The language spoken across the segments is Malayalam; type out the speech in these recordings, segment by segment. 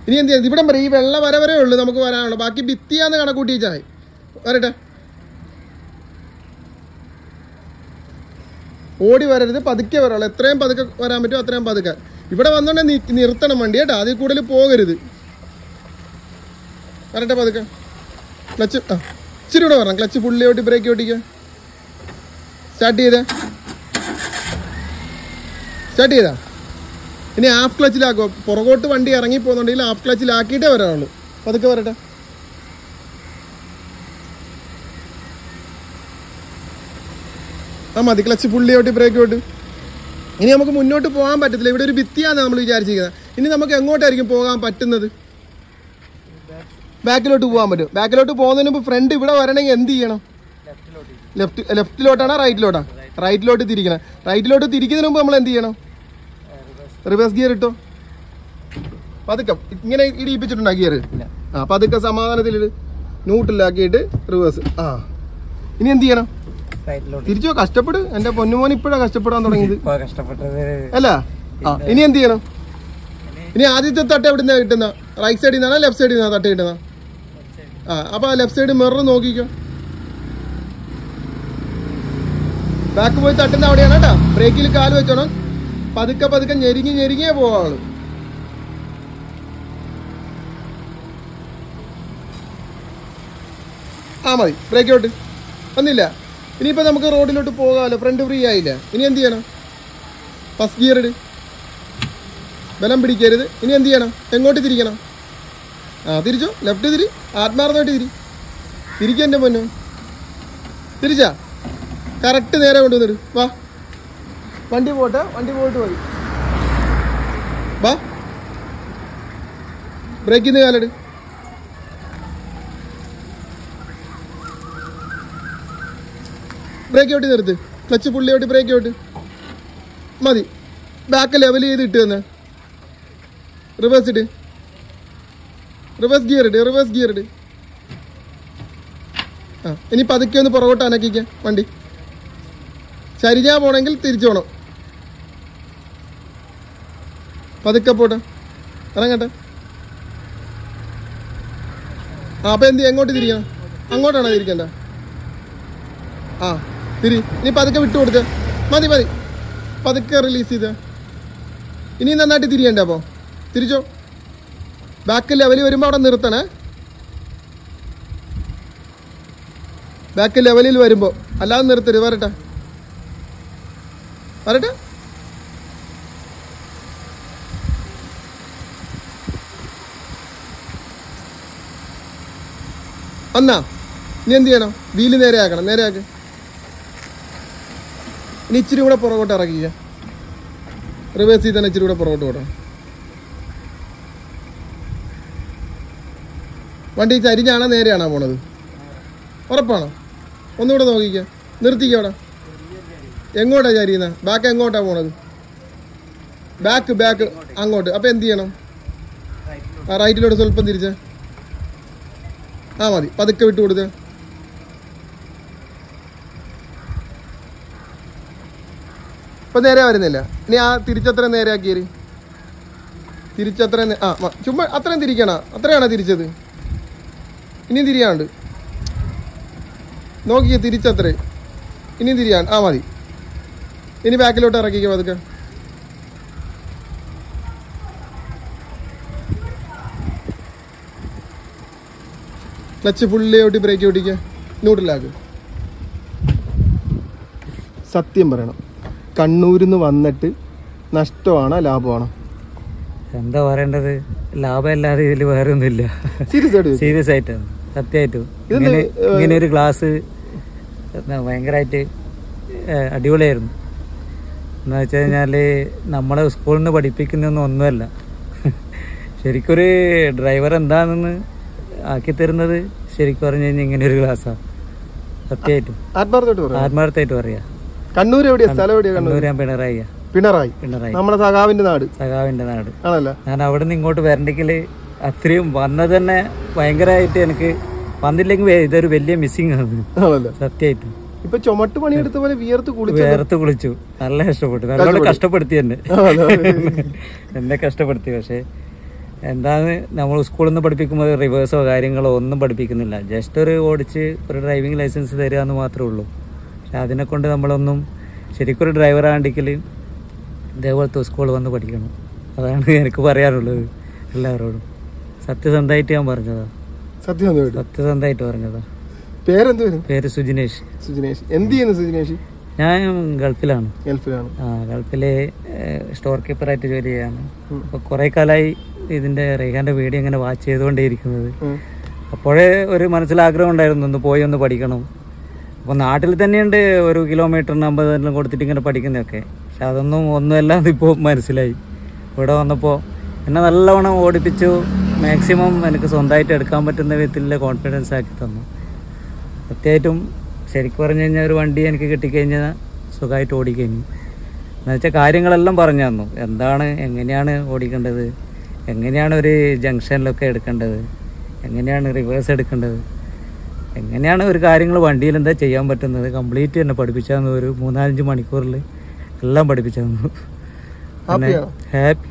ഇനി എന്ത് ചെയ്യാം ഇവിടം വരെ ഈ വെള്ള വര വരെ ഉള്ളൂ നമുക്ക് വരാനുള്ളൂ ബാക്കി ഭിത്തിയാന്ന് കണക്കൂട്ടി വെച്ചാൽ വരട്ടെ ഓടി വരരുത് പതുക്കെ വരാനുള്ളൂ എത്രയും പതുക്കെ വരാൻ പറ്റുമോ അത്രയും പതുക്കെ ഇവിടെ വന്നോണ്ടേ നി- നിർത്തണം വണ്ടി കേട്ടോ അതിൽ കൂടുതൽ പോകരുത് വരട്ടെ പതുക്കെ ക്ലച്ച് ആ ഇച്ചിരി കൂടെ വരണം ക്ലച്ച് പുള്ളി ഓട്ടി ബ്രേക്ക് ഓട്ടിക്കുക സ്റ്റാർട്ട് ചെയ്തേ സ്റ്റാർട്ട് ചെയ്താ ഇനി ഹാഫ് ക്ലച്ചിലാക്കുക പുറകോട്ട് വണ്ടി ഇറങ്ങി പോകുന്നുണ്ടെങ്കിൽ ഹാഫ് ക്ലച്ചിലാക്കിയിട്ടേ വരാനുള്ളൂ പതുക്കെ വരട്ടെ ആ മതി ക്ലച്ച് പുള്ളി ഓട്ടി ബ്രേക്ക് ഓട്ട് ഇനി നമുക്ക് മുന്നോട്ട് പോകാൻ പറ്റത്തില്ല ഇവിടെ ഒരു ഭിത്തിയാണ് നമ്മൾ വിചാരിച്ചിരിക്കുന്നത് ഇനി നമുക്ക് എങ്ങോട്ടായിരിക്കും പോകാൻ പറ്റുന്നത് ബാക്കിലോട്ട് പോകാൻ പറ്റും ബാക്കിലോട്ട് പോകുന്നതിന് മുമ്പ് ഫ്രണ്ട് ഇവിടെ വരണമെങ്കിൽ എന്ത് ചെയ്യണം ലെഫ്റ്റ് ലെഫ്റ്റിലോട്ടാണോ റൈറ്റിലോട്ടാ റൈറ്റിലോട്ട് തിരിക്കണം റൈറ്റിലോട്ട് തിരിക്കുന്നതിന് മുമ്പ് നമ്മൾ എന്ത് ചെയ്യണം റിവേഴ്സ് ഗിയർ ഇട്ടോ പതുക്കെ ഇങ്ങനെ ഇടിയിപ്പിച്ചിട്ടുണ്ടോ ഗിയർ ആ പതുക്കെ സമാധാനത്തിൽ ന്യൂട്ടിലാക്കിയിട്ട് റിവേഴ്സ് ആ ഇനി എന്ത് ചെയ്യണം റൈറ്റിലോട്ട് തിരിച്ചോ കഷ്ടപ്പെട് എന്റെ പൊന്നുമോൻ ഇപ്പോഴാണ് കഷ്ടപ്പെടാൻ തുടങ്ങിയത് ഇപ്പൊ കഷ്ടപ്പെട്ടത് അല്ല ആ ഇനി എന്ത് ചെയ്യണം ഇനി ആദ്യത്തെ തട്ട് എവിടെ നിന്നാണ് കിട്ടുന്ന റൈറ്റ് സൈഡിൽ നിന്നാണോ ലെഫ്റ്റ് സൈഡിൽ നിന്നാണ് തട്ട് കിട്ടുന്ന ആ അപ്പൊ ലെഫ്റ്റ് സൈഡ് മിറർ നോക്കിക്കോ ബാക്ക് പോയി തട്ടുന്ന അവിടെയാണ് കേട്ടോ ബ്രേക്കിൽ കാല് വെച്ചോണം പതുക്കെ പതുക്കെ ഞെരുങ്ങി ഞെരുങ്ങിയേ പോവാള് ആ മതി ബ്രേക്ക് ഔട്ട് വന്നില്ല ഇനിയിപ്പോ നമുക്ക് റോഡിലോട്ട് പോകാമല്ലോ ഫ്രണ്ട് ഫ്രീ ആയില്ല ഇനി എന്ത് ചെയ്യണം ഫസ്റ്റ് ഗിയർ ഇട് ബലം പിടിക്കരുത് ഇനി എന്ത് ചെയ്യണം എങ്ങോട്ട് തിരിക്കണം ആ തിരിച്ചോ ലെഫ്റ്റ് തിരി ആത്മാർത്ഥമായിട്ട് തിരി തിരിക്കുക എൻ്റെ പൊന്നു തിരിച്ചാ കറക്റ്റ് നേരെ കൊണ്ടുവന്നിട്ട് വാ വണ്ടി പോട്ടെ വണ്ടി പോയിട്ട് മതി വാ ബ്രേക്കിൽ നിന്ന് കാലെട് ബ്രേക്ക് ഔട്ടി നിർത്ത് ക്ലച്ച് പുള്ളി ഔട്ടി ബ്രേക്ക് ഔട്ട് മതി ബാക്ക് ലെവൽ ചെയ്ത് ഇട്ട് തന്നെ റിവേഴ്സ് ഇട് റിവേഴ്സ് ഗിയർ ഇട് റിവേഴ്സ് ഗിയർ ഇട് ആ ഇനി പതുക്കെ ഒന്ന് പുറകോട്ട് അനക്കിക്കാം വണ്ടി ചരിഞ്ഞാ പോണെങ്കിൽ തിരിച്ചു പോണം പതുക്കെ പോട്ടെ ഇറങ്ങട്ടെ ആ അപ്പൊ എന്ത് ചെയ്യും? എങ്ങോട്ട് തിരിക്കണം അങ്ങോട്ടാണോ തിരിക്കണ്ട ആ തിരി ഇനി പതുക്കെ വിട്ടു കൊടുക്ക മതി മതി പതുക്കെ റിലീസ് ചെയ്ത ഇനി നന്നായിട്ട് തിരിയണ്ടേ അപ്പോൾ തിരിച്ചോ ബാക്ക് ലെവൽ വരുമ്പോൾ അവിടെ നിർത്തണേ ബാക്ക് ലെവലിൽ വരുമ്പോൾ അല്ലാതെ നിർത്തരുത് വരട്ടെ വരട്ടെ വന്നാ ഇനി എന്ത് ചെയ്യണം വീല് നേരെയാക്കണം നേരെയാക്ക് ഇനി ഇച്ചിരി കൂടെ പുറകോട്ട് ഇറക്കിക്ക റിവേഴ്സ് ചെയ്ത് തന്നെ ഇച്ചിരി കൂടെ പുറകോട്ട് വിടണം വണ്ടി ചരിഞ്ഞാണോ നേരെയാണോ പോണത് ഉറപ്പാണോ ഒന്നുകൂടെ നോക്കിക്ക നിർത്തിക്ക അവിടെ എങ്ങോട്ടാ ചരിയുന്ന ബാക്ക് എങ്ങോട്ടാ പോണത് ബാക്ക് ബാക്ക് അങ്ങോട്ട് അപ്പൊ എന്ത് ചെയ്യണം ആ റൈറ്റിലോട്ട് സ്വല്പം തിരിച്ച് ആ മതി പതുക്കെ വിട്ടു കൊടുത്തേ ഇപ്പൊ നേരെ വരുന്നില്ല ഇനി ആ തിരിച്ചത്ര നേരെയാക്കിയത് തിരിച്ചത്ര നേ- ആ മ- ചുമ്മാ അത്രയും തിരിക്കണ അത്രയാണോ തിരിച്ചത് ഇനിയും തിരിയാണ്ട് നോക്കിയ തിരിച്ചത്ര ഇനിയും തിരിയാണ്ട് ആ മതി ഇനി ബാക്കിലോട്ട് ഇറക്കിക്കോ അതൊക്കെ ക്ലച്ച് ഫുള്ളി ഓട്ടി ബ്രേക്ക് ഓട്ടിക്കുക ന്യൂട്രലാക്ക് സത്യം പറയണം കണ്ണൂരിൽ നിന്ന് വന്നിട്ട് നഷ്ടമാണോ ലാഭമാണോ എന്താ പറയേണ്ടത് ലാഭമല്ലാതെ ഇതിൽ വേറെ ഒന്നുമില്ല സീരിയസ് ആയിട്ട് ചോദിക്ക്. സീരിയസ് ആയിട്ടാണ് സത്യമായിട്ടും ഇതെന്ത്, ഇങ്ങനെ ഇങ്ങനെ ഒരു ക്ലാസ് ഭയങ്കരമായിട്ട് അടിപൊളിയായിരുന്നു എന്ന് വെച്ച് കഴിഞ്ഞാല് നമ്മളെ സ്കൂളിൽ നിന്ന് പഠിപ്പിക്കുന്നൊന്നും ഒന്നുമല്ല ശരിക്കൊരു ഡ്രൈവർ എന്താണെന്ന് ആക്കി തരുന്നത് ശരിക്കും പറഞ്ഞു കഴിഞ്ഞാൽ ഇങ്ങനെ ഒരു ക്ലാസ്സാണ് സത്യമായിട്ടും ആത്മാർത്ഥമായിട്ട് പറയാം ആത്മാർത്ഥമായിട്ട് പറയാ കണ്ണൂർ എവിടെയാ സ്ഥലം എവിടെയാ കണ്ണൂർ കണ്ണൂർ ഞാൻ പിണറായിയ പിണറായി പിണറായി നമ്മുടെ സഖാവിന്റെ നാട് സഖാവിന്റെ നാട് ആണല്ലോ ഞാൻ അവിടെ നിന്ന് ഇങ്ങോട്ട് വരണ്ടെങ്കിൽ അത്രയും വന്നത് തന്നെ ഭയങ്കരമായിട്ട് എനിക്ക് വന്നില്ലെങ്കിൽ വേ- ഇതൊരു വലിയ മിസ്സിങ് ആണ് ആണല്ലോ സത്യമായിട്ടും ഇപ്പൊ ചുമട്ട് പണിയെടുത്ത പോലെ വിയർത്ത് കുളിച്ച വേർത്ത് കുളിച്ചു നല്ല കഷ്ടപ്പെട്ടു നല്ലോണം കഷ്ടപ്പെടുത്തി എന്നെ എന്നെ കഷ്ടപ്പെടുത്തി പക്ഷേ എന്താന്ന് നമ്മൾ സ്കൂളിൽ നിന്ന് പഠിപ്പിക്കുമ്പോൾ റിവേഴ്സോ കാര്യങ്ങളോ ഒന്നും പഠിപ്പിക്കുന്നില്ല ജസ്റ്റ് ഒരു ഓടിച്ച് ഒരു ഡ്രൈവിംഗ് ലൈസൻസ് തരിക എന്ന് മാത്രമേ ഉള്ളൂ പക്ഷെ അതിനെ കൊണ്ട് നമ്മളൊന്നും ശരിക്കും ഒരു ഡ്രൈവർ ആണെങ്കിൽ ഇതേപോലത്തെ സ്കൂൾ വന്ന് പഠിക്കണം അതാണ് എനിക്ക് പറയാനുള്ളത് എല്ലാവരോടും സത്യസന്ധമായിട്ട് ഞാൻ പറഞ്ഞതാ സത്യസന്ധമായിട്ട് സത്യസന്ധമായിട്ട് പറഞ്ഞതാ പേരെന്ത് വരും പേര് സുജിനേഷ് സുജിനേഷ് എന്ത് ചെയ്യുന്നു സുജിനേഷ് ഞാൻ ഗൾഫിലാണ് ഗൾഫിലാണ് ആ ഗൾഫില് സ്റ്റോർ കീപ്പറായിട്ട് ജോലി ചെയ്യാണ് അപ്പോൾ കുറേ കാലമായി ഇതിൻ്റെ റെയ്ഹാൻ്റെ വീഡിയോ ഇങ്ങനെ വാച്ച് ചെയ്തുകൊണ്ടേയിരിക്കുന്നത് ഉം. അപ്പോഴേ ഒരു മനസ്സിലാഗ്രഹം ഉണ്ടായിരുന്നു ഒന്ന് പോയി ഒന്ന് പഠിക്കണം അപ്പോൾ നാട്ടിൽ തന്നെയുണ്ട് ഒരു കിലോമീറ്ററിന് അമ്പതെല്ലാം കൊടുത്തിട്ട് ഇങ്ങനെ പഠിക്കുന്നതൊക്കെ പക്ഷെ അതൊന്നും ഒന്നുമല്ല ഇപ്പോൾ മനസ്സിലായി ഇവിടെ വന്നപ്പോൾ എന്നെ നല്ലവണ്ണം ഓടിപ്പിച്ചു മാക്സിമം എനിക്ക് സ്വന്തമായിട്ട് എടുക്കാൻ പറ്റുന്ന വിധത്തിലുള്ള കോൺഫിഡൻസ് ആക്കി തന്നു സത്യമായിട്ടും ശരിക്കും പറഞ്ഞു കഴിഞ്ഞാൽ ഒരു വണ്ടി എനിക്ക് കിട്ടിക്കഴിഞ്ഞാൽ സുഖമായിട്ട് ഓടിക്കഴിഞ്ഞു എന്നുവെച്ചാൽ കാര്യങ്ങളെല്ലാം പറഞ്ഞു തന്നു എന്താണ് എങ്ങനെയാണ് ഓടിക്കേണ്ടത് എങ്ങനെയാണ് ഒരു ജംഗ്ഷനിലൊക്കെ എടുക്കേണ്ടത് എങ്ങനെയാണ് റിവേഴ്സ് എടുക്കേണ്ടത് എങ്ങനെയാണ് ഒരു കാര്യങ്ങൾ വണ്ടിയിൽ എന്താ ചെയ്യാൻ പറ്റുന്നത് കംപ്ലീറ്റ് തന്നെ പഠിപ്പിച്ചു തന്നു ഒരു മൂന്നാലഞ്ച് മണിക്കൂറിൽ എല്ലാം പഠിപ്പിച്ചു തന്നു ഹാപ്പിയാണോ ഹാപ്പി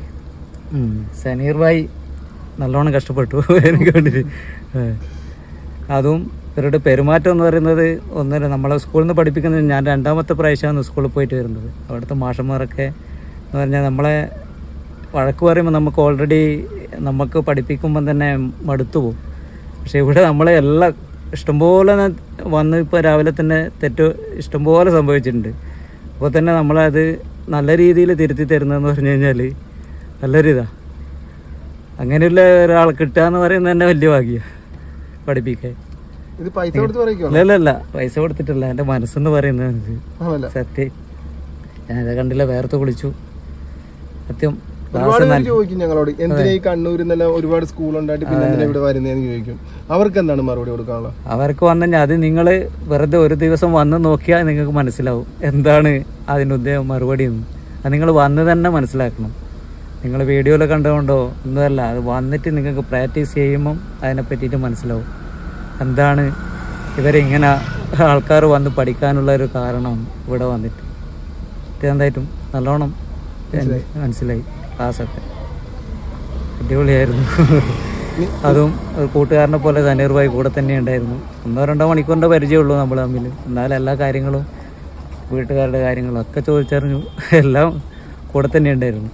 സനീർ ഭായി നല്ലോണം കഷ്ടപ്പെട്ടു എനിക്ക് വേണ്ടിയിട്ട് ഏ. അതും ഇവരുടെ പെരുമാറ്റം എന്ന് പറയുന്നത് ഒന്നര നമ്മളെ സ്കൂളിൽ നിന്ന് പഠിപ്പിക്കുന്നത് ഞാൻ രണ്ടാമത്തെ പ്രാവശ്യമാണ് സ്കൂളിൽ പോയിട്ട് വരുന്നത് അവിടുത്തെ മാഷന്മാരൊക്കെ എന്ന് പറഞ്ഞാൽ നമ്മളെ വഴക്ക് പറയുമ്പോൾ നമുക്ക് ഓൾറെഡി നമുക്ക് പഠിപ്പിക്കുമ്പം തന്നെ മടുത്തു പോകും പക്ഷെ ഇവിടെ നമ്മളെ എല്ലാം ഇഷ്ടംപോലെ ന- വന്ന് ഇപ്പോൾ രാവിലെ തന്നെ തെറ്റ് ഇഷ്ടംപോലെ സംഭവിച്ചിട്ടുണ്ട് അപ്പോൾ തന്നെ നമ്മളത് നല്ല രീതിയിൽ തിരുത്തി തരുന്നതെന്ന് പറഞ്ഞു കഴിഞ്ഞാൽ നല്ലൊരിതാ അങ്ങനെയുള്ള ഒരാൾ കിട്ടുക എന്ന് പറയുന്നത് തന്നെ വലിയ ഭാഗ്യ പഠിപ്പിക്കാൻ ഇത് പൈസ കൊടുത്ത് പറയിക്കോ അല്ല അല്ല അല്ല പൈസ കൊടുത്തിട്ടില്ല എൻ്റെ മനസ്സെന്ന് പറയുന്നത് ഇത്. ആണല്ലേ സത്യം ഞാനത് കണ്ടില്ല വേർത്ത് കുളിച്ചു സത്യം ഒരുപാട് ക്ലാസ് പേര് നല്ല ചോദിക്കും ഞങ്ങളോട് എന്തിനാ ഈ കണ്ണൂരിൽ നിന്നെല്ലാം ഒരുപാട് സ്കൂൾ ഉണ്ടായിട്ട് പിന്നെ എന്തിനാ ഇവിടെ വരുന്നതെന്ന് ചോദിക്കും അവർക്ക് എന്താണ് മറുപടി കൊടുക്കാനുള്ളത് അവർക്ക് വന്നു കഴിഞ്ഞാൽ അത് നിങ്ങൾ വെറുതെ ഒരു ദിവസം വന്ന് നോക്കിയാൽ നിങ്ങൾക്ക് മനസ്സിലാവും എന്താണ് അതിൻ്റെ ഉദ്ദേശം മറുപടി എന്ന് അത് നിങ്ങൾ വന്ന് തന്നെ മനസ്സിലാക്കണം നിങ്ങൾ വീഡിയോയിൽ കണ്ടുകൊണ്ടോ ഒന്നുമല്ല അത് വന്നിട്ട് നിങ്ങൾക്ക് പ്രാക്ടീസ് ചെയ്യുമ്പം അതിനെ പറ്റിയിട്ട് മനസ്സിലാവും എന്താണ് ഇവരിങ്ങനെ ആൾക്കാർ വന്ന് പഠിക്കാനുള്ള ഒരു കാരണം ഇവിടെ വന്നിട്ട് എന്തായിട്ടും നല്ലോണം മനസ്സിലായി ക്ലാസ്സൊക്കെ അടിപൊളിയായിരുന്നു അതും ഒരു കൂട്ടുകാരനെ പോലെ സനീർ ഭായി കൂടെ തന്നെ ഉണ്ടായിരുന്നു ഒന്നോ രണ്ടോ മണിക്കൂറിൻ്റെ പരിചയമുള്ളൂ നമ്മൾ തമ്മിൽ എന്നാലും എല്ലാ കാര്യങ്ങളും വീട്ടുകാരുടെ കാര്യങ്ങളും ഒക്കെ ചോദിച്ചറിഞ്ഞു എല്ലാം കൂടെ തന്നെ ഉണ്ടായിരുന്നു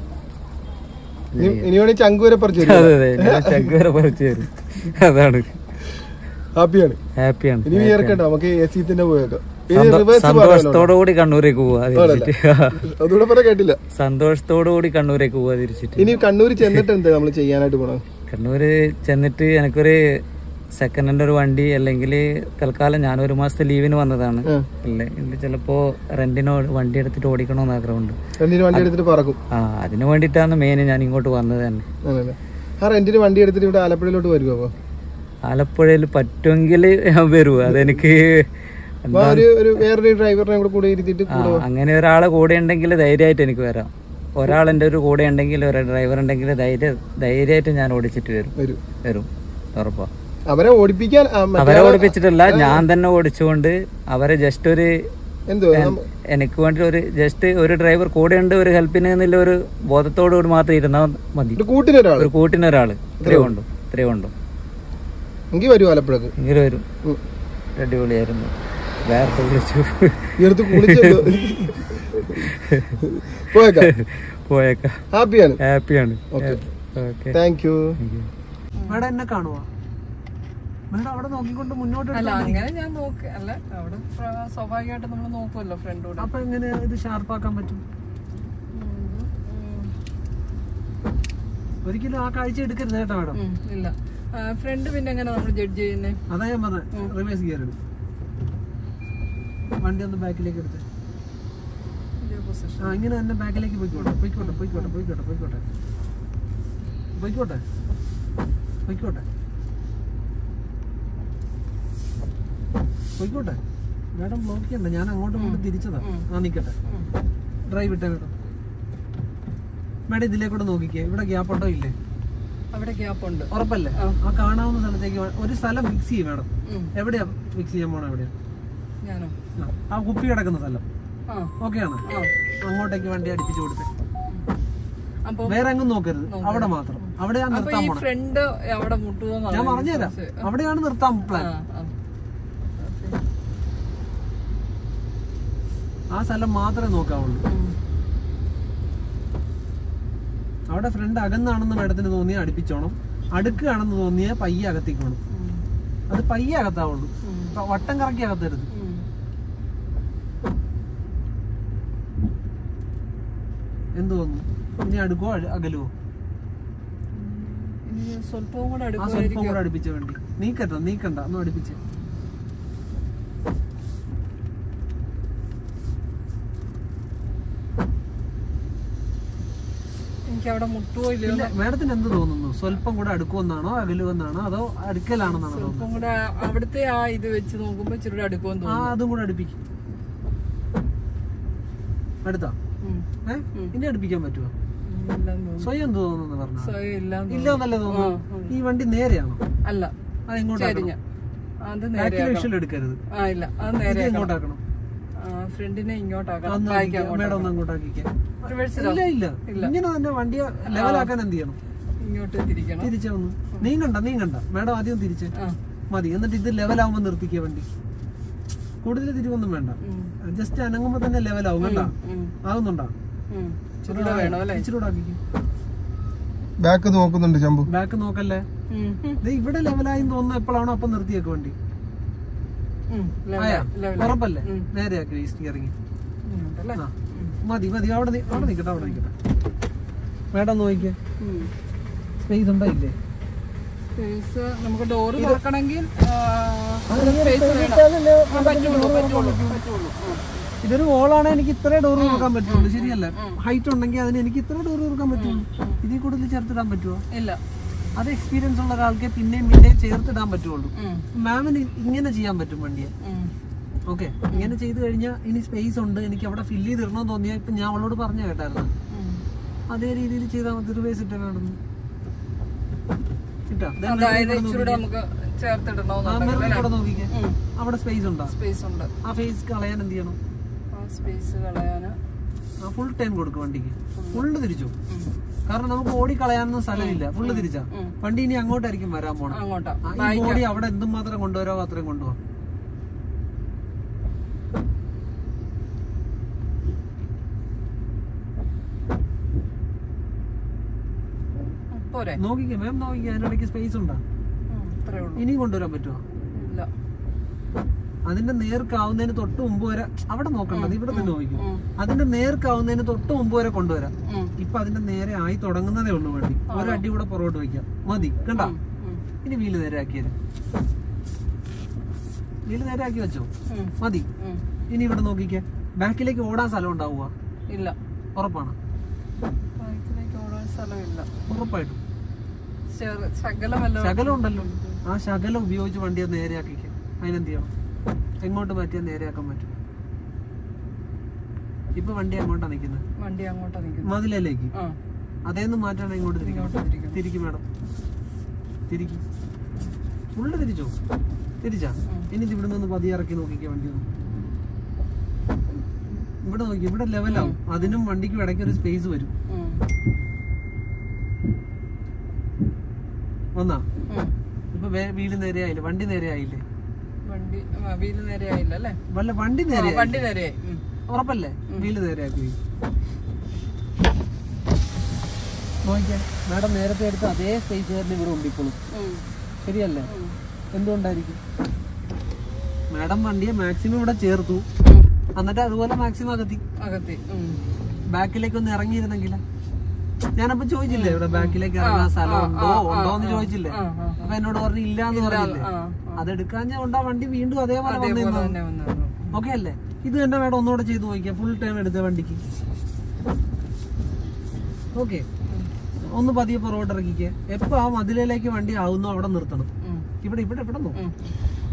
ഇനി- ഇനി വേണേ ചങ്ക് വരെ പറിച്ചു അതെ അതെ ഞാൻ ചങ്ക് വരെ പറിച്ചു തരും അതാണ് ഹാപ്പിയാണ് ഹാപ്പിയാണ് ഇനി വിയർക്കണ്ട നമുക്ക് എ സി തന്നെ പോയേക്കാം ഇനി സന്തോ- റിവേഴ്സ് സന്തോഷത്തോടു കൂടി കണ്ണൂരേക്ക് പോവാ തിരിച്ചിട്ട് അതുകൂടെ പറഞ്ഞ കേട്ടില്ല സന്തോഷത്തോടു കൂടി കണ്ണൂരേക്ക് പോവാ തിരിച്ചിട്ട് ഇനി കണ്ണൂർ ചെന്നിട്ട് എന്താ നമ്മൾ ചെയ്യാനായിട്ട് പോണം കണ്ണൂര് ചെന്നിട്ട് എനിക്കൊരു സെക്കൻഡ് ഹാൻഡ് ഒരു വണ്ടി അല്ലെങ്കിൽ തൽക്കാലം ഞാൻ ഒരു മാസത്തെ ലീവിന് വന്നതാണ് ഉം. അല്ലേ ഇല്ല ചിലപ്പോ റെന്റിനോ വണ്ടി എടുത്തിട്ട് ഓടിക്കണമെന്ന് ആഗ്രഹമുണ്ട് രണ്ടിന് വണ്ടി എടുത്തിട്ട് പറക്കും ആ അതിന് വേണ്ടിയിട്ടാണ് മെയിൻ ഞാൻ ഇങ്ങോട്ട് വന്നത് തന്നെ ആണല്ലേ ആ റെന്റിന് വണ്ടി എടുത്തിട്ട് ഇവിടെ ആലപ്പുഴയിലോട്ട് വരുമോ അപ്പൊ ആലപ്പുഴയിൽ പറ്റുമെങ്കിൽ ഞാൻ വരൂ അതെനിക്ക് അപ്പൊ ആ ഒരു ഒരു വേറൊരു ഡ്രൈവറിനെ കൂടെ കൂടെ ഇരുത്തിയിട്ട് ആ അങ്ങനെ ഒരാളെ കൂടെ ഉണ്ടെങ്കിൽ ധൈര്യമായിട്ട് എനിക്ക് വരാം ഒരാളെൻ്റെ ഒരു കൂടെ ഉണ്ടെങ്കിൽ ഒരു ഡ്രൈവർ ഉണ്ടെങ്കിൽ ധൈര്യ ധൈര്യമായിട്ട് ഞാൻ ഓടിച്ചിട്ട് വരും വരും വരും ഉറപ്പാ അവരെ ഓടിപ്പിക്കാൻ ആ, മറ്റേ അവരെ ഓടിപ്പിച്ചിട്ടില്ല ഞാൻ തന്നെ ഓടിച്ചുകൊണ്ട് അവരെ ജസ്റ്റ് ഒരു എന്തോ നമ്മ- എനിക്ക് വേണ്ടി ഒരു ജസ്റ്റ് ഒരു ഡ്രൈവർ കൂടെ ഉണ്ട് ഒരു ഹെൽപ്പിന് എന്നുള്ള ഒരു ബോധത്തോടു കൂടി മാത്രം ഇരുന്നാൽ മതി ഒരു കൂട്ടിനൊരാള് ഒരു കൂട്ടിനൊരാള് ഇത്രയും കൊണ്ടു ഇത്രയും കൊണ്ടു എങ്കിൽ വരും ആലപ്പുഴക്ക് എങ്കിലും വരും ഉം. അടിപൊളിയായിരുന്നു വേർത്ത് വിളിച്ചു ഈ അടുത്ത് കുളിച്ചല്ലോ പോയേക്കാം പോയേക്കാം ഹാപ്പിയാണ് ഹാപ്പിയാണ് Okay. Okay thank you madam എന്നെ കാണുവാ മേഡം അവിടെ നോക്കിക്കൊണ്ട് മുന്നോട്ട് അല്ല അങ്ങനെ ഞാൻ നോക്ക് അല്ല അവിടെ പ്ര- സ്വാഭാവികമായിട്ട് നമ്മൾ നോക്കുമല്ലോ ഫ്രണ്ടോട് അപ്പൊ എങ്ങനെ ഇത് ഷാർപ്പാക്കാൻ പറ്റും ഒരിക്കലും ആ കാഴ്ച എടുക്കരുത് കേട്ടോ മേഡം ഇല്ല ഫ്രണ്ട് പിന്നെ എങ്ങനെ നമ്മൾ ജഡ്ജ് ചെയ്യുന്നേ അതാ ഞാൻ പറഞ്ഞത് റിവേഴ്സ് ഗിയർ എടുക്കും വണ്ടി ഒന്ന് ബാക്കിലേക്ക് എടുത്ത് പൊസിഷൻ ആ ഇങ്ങനെ തന്നെ ബാക്കിലേക്ക് പോയിക്കോട്ടെ പോയിക്കോട്ടെ പോയിക്കോട്ടെ പോയിക്കോട്ടെ പോയിക്കോട്ടെ പോയിക്കോട്ടെ പോയിക്കോട്ടെ പോയിക്കോട്ടെ മേഡം ബ്ലോക്ക് ചെയ്യണ്ട ഞാൻ അങ്ങോട്ടും ഇങ്ങോട്ടും തിരിച്ചതാ ആ നിക്കട്ടെ ഡ്രൈവ് ഇട്ടേ മേഡം മേഡം ഇതിലേക്കൂടെ നോക്കിക്കേ ഇവിടെ ഗ്യാപ്പ് ഉണ്ടോ ഇല്ലേ അവിടെ ഗ്യാപ്പ് ഉണ്ട് ഉറപ്പല്ലേ ആ കാണാവുന്ന സ്ഥലത്തേക്ക് വേ- ഒരു സ്ഥലം ഫിക്സ് ചെയ്യും മേഡം ഉം. എവിടെയാ ഫിക്സ് ചെയ്യാൻ പോണ എവിടെയാ ഞാനോ ആ, ആ കുപ്പി കിടക്കുന്ന സ്ഥലം ആ ഓക്കെ ആണ് ആ അങ്ങോട്ടേക്ക് വണ്ടി അടിപ്പിച്ചു കൊടുത്തേ അപ്പൊ വേറെ എങ്ങും നോക്കരുത് അവിടെ മാത്രം അവിടെയാണ് അപ്പൊ നിർത്താൻ ഈ പോണേ ഫ്രണ്ട് അവിടെ മുട്ടുവോ ഞാൻ പറഞ്ഞുതരാം അവിടെയാണ് നിർത്താൻ പ്ലാൻ ആ സ്ഥലം മാത്രമേ നോക്കാവുള്ളൂ അവിടെ ഫ്രണ്ട് അകന്നാണെന്ന് മേഡത്തിന് തോന്നിയ അടുപ്പിച്ചോണം അടുക്കുകയാണെന്ന് തോന്നിയ പയ്യെ അകത്തേക്കോണം അത് പയ്യെ അകത്താവുള്ളൂ ഇപ്പൊ വട്ടം കറക്കി അകത്തരുത് എന്ത് തോന്നുന്നു ഇനി അടുക്കോ അഴ- അകലുവോ സ്വല്പവും കൂടെ ആ സ്വല്പം അടുക്കുമായിരിക്കും കൂടെ അടുപ്പിച്ച വേണ്ടി നീക്കട്ടോ നീക്കണ്ട ഒന്നും അടുപ്പിച്ച് എനിക്ക് അവിടെ മുട്ടുവോ ഇല്ലയോ ഇല്ല മേഡത്തിന് എന്ത് തോന്നുന്നു സ്വല്പം കൂടെ അടുക്കുമെന്നാണോ അകലുമെന്നാണോ അതോ അടുക്കലാണെന്നാണോ തോന്നുന്നത് സ്വല്പം കൂടെ അവിടുത്തെ ആ ഇത് വെച്ച് നോക്കുമ്പോ ഇച്ചിരി അടുക്കുമെന്ന് ആ തോന്നുന്നു അതും കൂടെ അടുപ്പിക്കും അടുത്താ ഉം. ഏ ഇനി അടുപ്പിക്കാൻ പറ്റുമോ ഇല്ലെന്ന് തോന്നുന്നു സ്വയം എന്ത് തോന്നുന്നു പറഞ്ഞ സ്വയം ഇല്ലാന്ന് ഇല്ല എന്നല്ലേ തോന്നുന്നു ഈ വണ്ടി നേരെയാണോ അല്ല അത് എങ്ങോട്ടാക്കണം ചരിഞ്ഞ അത് നേരെ ബാക്കിൽ വിഷൽ എടുക്കരുത് ആ ഇല്ല അത് ഇത് നേരെ എങ്ങോട്ടാക്കണം ഫ്രണ്ടിനെ ഇങ്ങോട്ടാക്കാം ഒന്ന് ബാക്ക് ആക്കിക്കേ. മേഡം ഒന്ന് അങ്ങോട്ടാക്കിക്കേ റിവേഴ്സിലോ ഇല്ല ഇല്ല ഇങ്ങനെ തന്നെ വണ്ടിയെ ലെവലാക്കാൻ എന്ത് ചെയ്യണം ഇങ്ങോട്ട് തിരിക്കണം തിരിച്ചേ ഒന്ന് നീങ്ങണ്ട നീങ്ങണ്ട മേഡം ആദ്യം തിരിച്ച് ആ മതി എന്നിട്ട് ഇത് ലെവലാവുമ്പോ നിർത്തിക്കുക വണ്ടി കൂടുതൽ തിരിവൊന്നും വേണ്ട ഉം. ജസ്റ്റ് അനങ്ങുമ്പോ തന്നെ ലെവലാവും കേട്ടാ ഉം. ആകുന്നുണ്ടോ ഉം. ഇച്ചിരി കൂടെ വേണം അല്ലേ ഇച്ചിരി കൂടെ ആക്കിക്കേ. ബാക്ക് നോക്കുന്നുണ്ട് ശംഭു ബാക്ക് നോക്കല്ലേ ഉം. ഉം. ദേ ഇവിടെ ലെവലായി തോന്നുന്നു എപ്പോഴാണോ അപ്പൊ നിർത്തിയേക്ക് വണ്ടി ഉം. level ആയാ ആയി, level ആയി. ഉറപ്പല്ലേ ഉം. നേരെയാക്കി ഈ സ്റ്റിയറിംഗ് ഇങ്ങോട്ടല്ലേ? ആ മതി മതി അവിടെ നി- അവിടെ നിൽക്കട്ടെ അവിടെ നിൽക്കട്ടെ മേഡം നോക്കിക്കേ ഉം. സ്പേസ് ഉണ്ടോ ഇല്ലേ സ്പേസ് നമുക്ക് ഡോറ് തുറക്കണമെങ്കിൽ സ്പേസ് വേണം ആ, പറ്റുള്ളൂ പറ്റുള്ളൂ പറ്റുള്ളൂ ആ. ഇതൊരു വോളാണ് എനിക്ക് ഇത്രേ ഡോർ തുറക്കാൻ പറ്റുള്ളൂ ശരിയല്ലേ ഹൈറ്റ് ഉണ്ടെങ്കിൽ അതിന് എനിക്ക് ഇത്ര ഡോർ തുറക്കാൻ പറ്റുള്ളൂ ഇതിൽ കൂടുതൽ ചേർത്തിടാൻ പറ്റുമോ ഇല്ല അത് എക്സ്പീരിയൻസ് ഉള്ള ഒരാൾക്ക് പിന്നെയും പിന്നെയും ചേർത്തിടാൻ പറ്റുള്ളൂ ഉം. മാമിന് ഇങ്ങനെ ചെയ്യാൻ പറ്റും വണ്ടിയെ ഉം. ഓക്കെ ഇങ്ങനെ ചെയ്ത് കഴിഞ്ഞാൽ ഇനി സ്പേസ് ഉണ്ട് എനിക്ക് അവിടെ ഫില്ല് ചെയ്തിടണമെന്ന് തോന്നിയാൽ ഇപ്പൊ ഞാൻ അവളോട് പറഞ്ഞു കേട്ടായിരുന്നു ഉം. അതേ രീതിയിൽ ചെയ്താൽ മതി റിവേഴ്സ് ഇട്ടേ വേണമെന്ന് കിട്ടാ അതായത് ഇച്ചിരി നമുക്ക് ചേർത്തിടണമെന്നുണ്ടെങ്കിൽ കൂടെ നോക്കിക്കേ അവിടെ സ്പേസ് ഉണ്ടോ സ്പേസ് ഉണ്ട് ആ ഫേസ് കളയാൻ എന്ത് ചെയ്യണം ആ സ്പേസ് കളയാന് ആ ഫുൾ ടൈം കൊടുക്കും വണ്ടിക്ക് ഫുള്ള് തിരിച്ചു കാരണം നമുക്ക് ഓടി കളയാനൊന്നും സ്ഥലമില്ല ഫുള്ള് തിരിച്ചാ ഉം. വണ്ടി ഇനി അങ്ങോട്ടായിരിക്കും വരാൻ പോണം അങ്ങോട്ടാ ആ, ഈ ബോഡി അവിടെ എന്തും മാത്രം കൊണ്ടുവരാമോ അത്രയും കൊണ്ടുപോകാം പോരെ നോക്കിക്കേ മാം നോക്കിക്കേ അതിനിടയ്ക്ക് സ്പേസ് ഉണ്ടോ ഉം, ഇത്രേ ഉള്ളൂ ഇനിയും കൊണ്ടുവരാൻ പറ്റുമോ ഇല്ല അതിന്റെ നേർക്കാവുന്നതിന് തൊട്ട് മുമ്പ് വരെ അവിടെ നോക്കണ്ടത് ഇവിടെ തന്നെ നോക്കിക്കും ഉം. അതിന്റെ നേർക്കാവുന്നതിന് തൊട്ട് മുമ്പ് വരെ കൊണ്ടുവരാം ഉം. ഇപ്പൊ അതിന്റെ നേരെ ആയി തുടങ്ങുന്നതേ ഉള്ളൂ വണ്ടി ഒരടി കൂടെ പുറകോട്ട് വയ്ക്കാം മതി കണ്ട ഉം. ഇനി വീല് നേരെയാക്കിയത് വീല് നേരെയാക്കി വെച്ചോ ഉം. മതി ഉം. ഇനി ഇവിടെ നോക്കിക്കേ ബാക്കിലേക്ക് ഓടാൻ സ്ഥലം ഉണ്ടാവുക ഇല്ല ഉറപ്പാണ് ബൈക്കിലേക്ക് ഓടാൻ സ്ഥലമില്ല ഉറപ്പായിട്ടും ചെറു ശകലമല്ലോ ശകലം ഉണ്ടല്ലോ ആ ശകലം ഉപയോഗിച്ച് വണ്ടി അത് നേരെയാക്കിക്കേ അതിനെന്ത് ചെയ്യണം എങ്ങോട്ട് മാറ്റിയാൽ നേരെയാക്കാൻ പറ്റും ഇപ്പൊ വണ്ടി അങ്ങോട്ടാ നിൽക്കുന്നത് വണ്ടി അങ്ങോട്ടാ നിൽക്കുന്നത് മതിലേക്ക് ആ അതേന്ന് മാറ്റാണ് ഇങ്ങോട്ട് തിരിക്കണം ഇങ്ങോട്ട് തിരിക്കണം തിരിക്കും മേഡം തിരിക്കും ഫുള്ള് തിരിച്ചോ തിരിച്ചാ ഇനി ഇത് ഇവിടുന്ന് ഒന്ന് പതിയെ ഇറക്കി നോക്കിക്കേ വണ്ടി ഒന്ന് ഇവിടെ നോക്കി ഇവിടെ ലെവലാവും അതിനും വണ്ടിക്കും ഇടയ്ക്ക് ഒരു സ്പേസ് വരും ഉം. വന്നാ ഉം. ഇപ്പൊ വേ- വീല് നേരെയായില്ലേ വണ്ടി നേരെയായില്ലേ വണ്ടി ആ, വീല് നേരെയായില്ല അല്ലേ വല്ല വണ്ടി ആ, നേരെ വണ്ടി നേരെയായി ഉം. ഉറപ്പല്ലേ വീല് നേരെയാക്കി നോക്കിക്കേ മാഡം നേരത്തെ എടുത്ത അതേ സ്പേസ് തന്നെ ഇവിടെ ഉണ്ട് ഇപ്പോഴും ഉം. ശരിയല്ലേ ഉം. എന്തുകൊണ്ടായിരിക്കും മാഡം വണ്ടിയെ മാക്സിമം ഇവിടെ ചേർത്തു ഉം. എന്നിട്ട് അതുപോലെ മാക്സിമം അകത്തി അകത്തി ഉം. ബാക്കിലേക്ക് ഒന്ന് ഇറങ്ങിയിരുന്നെങ്കിൽ ഞാനപ്പോ ചോദിച്ചില്ലേ ഇവിടെ ബാക്കിലേക്ക് ഇറങ്ങാൻ സ്ഥലം ഉണ്ടോ ഉണ്ടോ എന്ന് ചോദിച്ചില്ലേ ആ, ആ, അപ്പൊ എന്നോട് പറഞ്ഞു ഇല്ല എന്ന് പറഞ്ഞില്ലേ ആ, അതെടുക്കാൻ കൊണ്ടാ വണ്ടി വീണ്ടും അതേപോലെ അതേപോലെ വന്നിരുന്നു തന്നെ വന്നത് ഓക്കെ അല്ലേ ഇത് തന്നെ വേണം ഒന്നുകൂടെ ചെയ്ത് നോക്കിയാ ഫുൾ ടൈം എടുത്ത വണ്ടിക്ക് ഓക്കെ ഒന്ന് പതിയെ പുറകോട്ട് ഇറക്കിക്കേ എപ്പോ ആ മതിലിലേക്ക് വണ്ടി ആവുന്നോ അവിടെ നിർത്തണം ഉം. ഇവിടെ ഇവിടെ ഇവിടെ നോക്കും ഉം.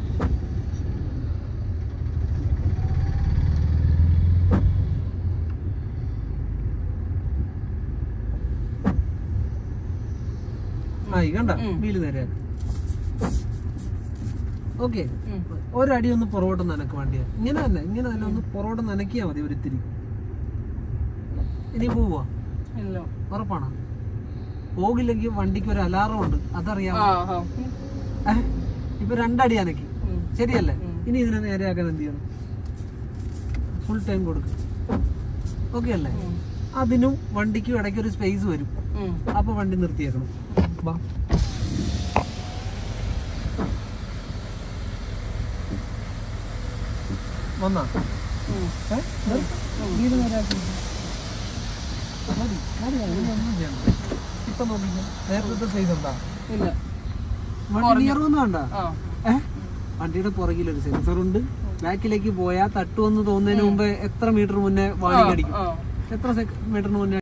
ആയി കണ്ട വീല് നേരെയാക്ക് ഓക്കെ ഉം. ഒരടി ഒന്ന് പുറകോട്ട് നനക്ക് വണ്ടിയാ ഇങ്ങനെ തന്നെ ഇങ്ങനെ തന്നെ ഒന്ന് പുറകോട്ട് നനക്കിയാ മതി ഒരിത്തിരി ഇനി പോവാ ഇല്ല ഉറപ്പാണ് പോകില്ലെങ്കിൽ വണ്ടിക്ക് ഒരു അലാറം ഉണ്ട് അതറിയാം ആ ആ ഏഹ്? ഇപ്പൊ രണ്ടടി അനക്കി ശരിയല്ലേ ഇനി ഇതിനെ നേരെയാക്കാൻ എന്ത് ചെയ്യണം ഫുൾ ടൈം കൊടുക്കും ഓക്കെ അല്ലേ അതിനും വണ്ടിക്കും ഇടയ്ക്ക് ഒരു സ്പേസ് വരും ഉം. അപ്പൊ വണ്ടി നിർത്തിയേക്കണം ബാ വന്നാ ഉം. ഏ? നിർത്ത്. നീ ഇത് നേരെയാക്ക്. മതി, മതി, അതിനൊന്നും ചെയ്യണ്ട. ഇപ്പൊ നോക്കിക്കോ നേരത്തെ സൈസ് ഉണ്ടാ ഇല്ല വണ്ടി നിയറൊന്നും വേണ്ട ആ ഏ? വണ്ടിയുടെ പുറകിൽ ഒരു സെൻസർ ഉണ്ട് ബാക്കിലേക്ക് പോയാൽ തട്ടുവെന്ന് തോന്നുന്നതിന് മുമ്പ് എത്ര മീറ്റർ മുന്നേ വാണിംഗ് അടിക്കും ആ എത്ര മീറ്ററിന് മുന്നേ